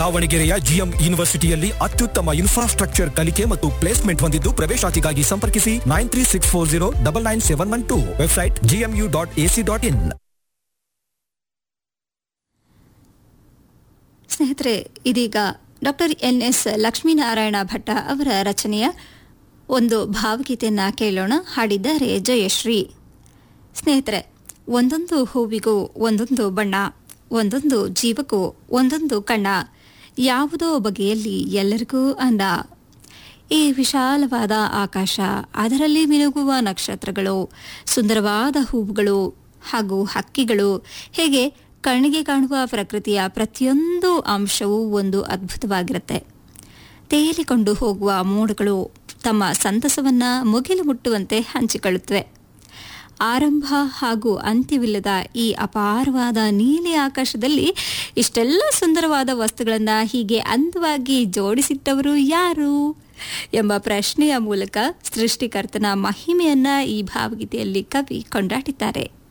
ದಾವಣಗೆರೆಯ ಜಿಎಂ ಯೂನಿವರ್ಸಿಟಿಯಲ್ಲಿ ಅತ್ಯುತ್ತಮ ಇನ್ಫ್ರಾಸ್ಟ್ರಕ್ಚರ್ ಕಲಿಕೆ ಮತ್ತು ಪ್ಲೇಸ್ಮೆಂಟ್ ಹೊಂದಿದ್ದು ಪ್ರವೇಶಾತಿಗಾಗಿ ಸಂಪರ್ಕಿಸಿ nine three six four zero double nine seven one two website GMU dot AC dot in ಸ್ನೇಹಿತರೆ ಇದೀಗ doctor N S Lakshminarayana Bhatta ಅವರ ರಚನೆಯ ಒಂದು ಭಾವಗೀತೆಯನ್ನ ಕೇಳೋಣ ಹಾಡಿದ್ದಾರೆ ಜಯಶ್ರೀ ಸ್ನೇಹಿತರೆ ಒಂದೊಂದು ಹೂವಿಗೂ ಒಂದೊಂದು ಬಣ್ಣ ಒಂದೊಂದು ಜೀವಕ್ಕೂ ಒಂದೊಂದು ಕಣ್ಣ ಯಾವುದೋ ಬಗೆಯಲ್ಲಿ ಎಲ್ಲರಿಗೂ ಅಂದ ಈ ವಿಶಾಲವಾದ ಆಕಾಶ ಅದರಲ್ಲಿ ಮಿನುಗುವ ನಕ್ಷತ್ರಗಳು ಸುಂದರವಾದ ಹೂವುಗಳು ಹಾಗೂ ಹಕ್ಕಿಗಳು ಹೇಗೆ ಕಣ್ಣಿಗೆ ಕಾಣುವ ಪ್ರಕೃತಿಯ ಪ್ರತಿಯೊಂದು ಅಂಶವೂ ಒಂದು ಅದ್ಭುತವಾಗಿರುತ್ತೆ ತೇಲಿಕೊಂಡು ಹೋಗುವ ಮೋಡಗಳು ತಮ್ಮ ಸಂತಸವನ್ನ ಮುಗಿಲು ಮುಟ್ಟುವಂತೆ ಹಂಚಿಕೊಳ್ಳುತ್ತವೆ ಆರಂಭ ಹಾಗೂ ಅಂತ್ಯವಿಲ್ಲದ ಈ ಅಪಾರವಾದ ನೀಲಿ ಆಕಾಶದಲ್ಲಿ ಇಷ್ಟೆಲ್ಲ ಸುಂದರವಾದ ವಸ್ತುಗಳನ್ನು ಹೀಗೆ ಅಂದವಾಗಿ ಜೋಡಿಸಿಟ್ಟವರು ಯಾರು ಎಂಬ ಪ್ರಶ್ನೆಯ ಮೂಲಕ ಸೃಷ್ಟಿಕರ್ತನ ಮಹಿಮೆಯನ್ನ ಈ ಭಾವಗೀತೆಯಲ್ಲಿ ಕವಿ ಕೊಂಡಾಡಿದ್ದಾರೆ